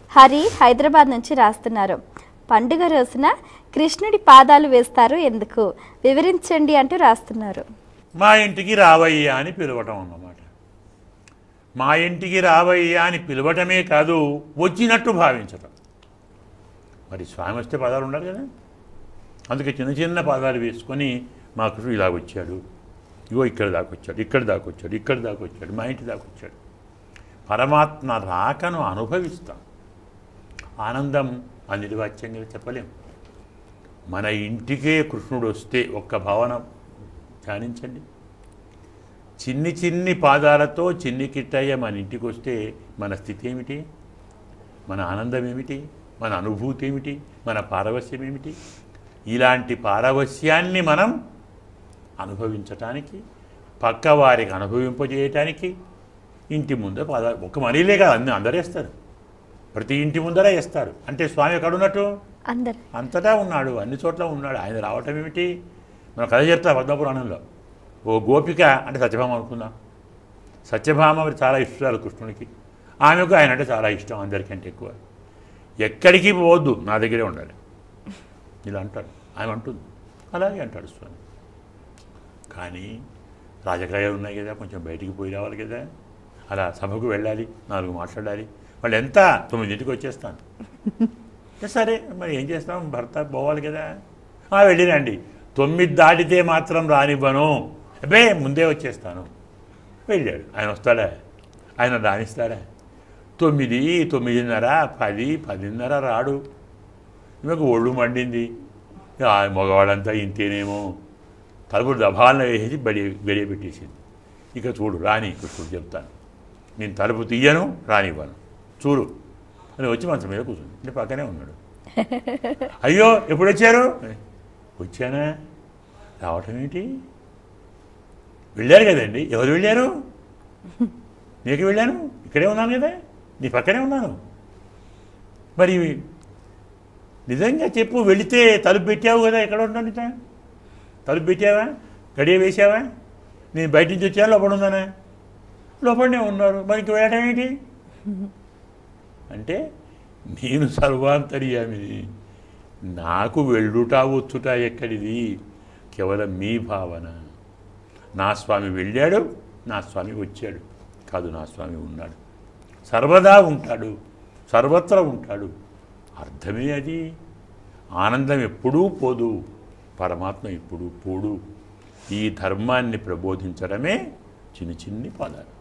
హరి హైదరాబాద్ నుంచి రాస్తున్నారు పండుగ రోజున కృష్ణుడి పాదాలు వేస్తారు ఎందుకు వివరించండి అంటూ రాస్తున్నారు మా ఇంటికి రావయ్యా అని పిలవటం అన్నమాట మా ఇంటికి రావయ్యా అని పిలవటమే కాదు వచ్చినట్టు భావించటం మరి స్వామి వస్తే పదాలు ఉండాలి కదా అందుకే చిన్న చిన్న పదాలు వేసుకొని మా కృష్ణుడు ఇలా వచ్చాడు ఇగో ఇక్కడ దాకా వచ్చాడు ఇక్కడ దాకా వచ్చాడు ఇక్కడ దాకా వచ్చాడు మా ఇంటి దాకా వచ్చాడు పరమాత్మ రాకను అనుభవిస్తాం ఆనందం అనిర్వాచ్యంగా చెప్పలేం మన ఇంటికే కృష్ణుడు వస్తే ఒక్క భావన ధ్యానించండి చిన్ని చిన్ని పాదాలతో చిన్ని కిట్టయ్య మన ఇంటికి వస్తే మన స్థితి ఏమిటి మన ఆనందం ఏమిటి మన అనుభూతి ఏమిటి మన పారవస్యం ఏమిటి ఇలాంటి పారవస్యాన్ని మనం అనుభవించటానికి పక్క వారికి అనుభవింపజేయటానికి ఇంటి ముందర పాద ఒక మనీలే కాదు అన్ని అందరూ వేస్తారు ప్రతి ఇంటి ముందర వేస్తారు అంటే స్వామి ఎక్కడ ఉన్నట్టు అందరు అంతటా ఉన్నాడు అన్ని చోట్ల ఉన్నాడు ఆయన రావటం ఏమిటి మన కథ చెప్తా పద్మపురాణంలో ఓ గోపిక అంటే సత్యభామ అనుకుందాం సత్యభామ మరి చాలా ఇష్టాలు కృష్ణునికి ఆమెకు ఆయన అంటే చాలా ఇష్టం అందరికంటే ఎక్కువ ఎక్కడికి పోవద్దు నా దగ్గరే ఉండాలి ఇలా అంటాడు ఆమె అంటుంది అలాగే అంటాడు స్వామి కానీ రాజకీయాలు ఉన్నాయి కదా కొంచెం బయటికి పోయి రావాలి కదా అలా సభకు వెళ్ళాలి నాలుగు మాట్లాడాలి వాళ్ళు ఎంత తొమ్మిదింటికి వచ్చేస్తాను సరే మరి ఏం చేస్తాం భర్త పోవాలి కదా "ఆ, వెళ్ళిరండి తొమ్మిది దాటితే మాత్రం రానివ్వను అబ్బే ముందే వచ్చేస్తాను వెళ్ళాడు ఆయన వస్తాడా ఆయన రాణిస్తాడా తొమ్మిది తొమ్మిదిన్నర పది పదిన్నర రాడు ఈమెకు ఒళ్ళు మండింది ఆ మగవాళ్ళంతా ఇంతేనేమో తలుపులు దభాలను వేసేసి బడి గడియ పెట్టేసింది ఇక చూడు రాని కృష్ణుడు చెప్తాను నేను తలుపు తీయను రానివ్వను చూడు అని వచ్చి మంచం మీద కూర్చుంది అంటే పక్కనే ఉన్నాడు అయ్యో ఎప్పుడు వచ్చారు వచ్చానా రావటం ఏంటి వెళ్ళారు కదండి ఎవరు వెళ్ళారు నీకు వెళ్ళాను ఇక్కడే ఉన్నాను కదా నీ పక్కనే ఉన్నాను మరి నిజంగా చెప్పు వెళితే తలుపు పెట్టావు కదా ఎక్కడ ఉన్నాను ఇట? తలుపు పెట్టావా గడియ వేసావా నేను బయట నుంచి వచ్చాను లోపల ఉన్నానా లోపలనే ఉన్నారు మరి ఇంక వెళ్ళడం ఏంటి అంటే నేను సర్వాంతర్యామిని నాకు వెళ్ళుట వచ్చుట ఎక్కడిది కేవలం మీ భావన నా స్వామి వెళ్ళాడు నా స్వామి వచ్చాడు కాదు నా స్వామి ఉన్నాడు సర్వదా ఉంటాడు సర్వత్రా ఉంటాడు అర్థమే అది ఆనందం ఎప్పుడూ పోదు పరమాత్మ ఎప్పుడూ పోడు ఈ ధర్మాన్ని ప్రబోధించడమే చిన్న చిన్ని పదాలు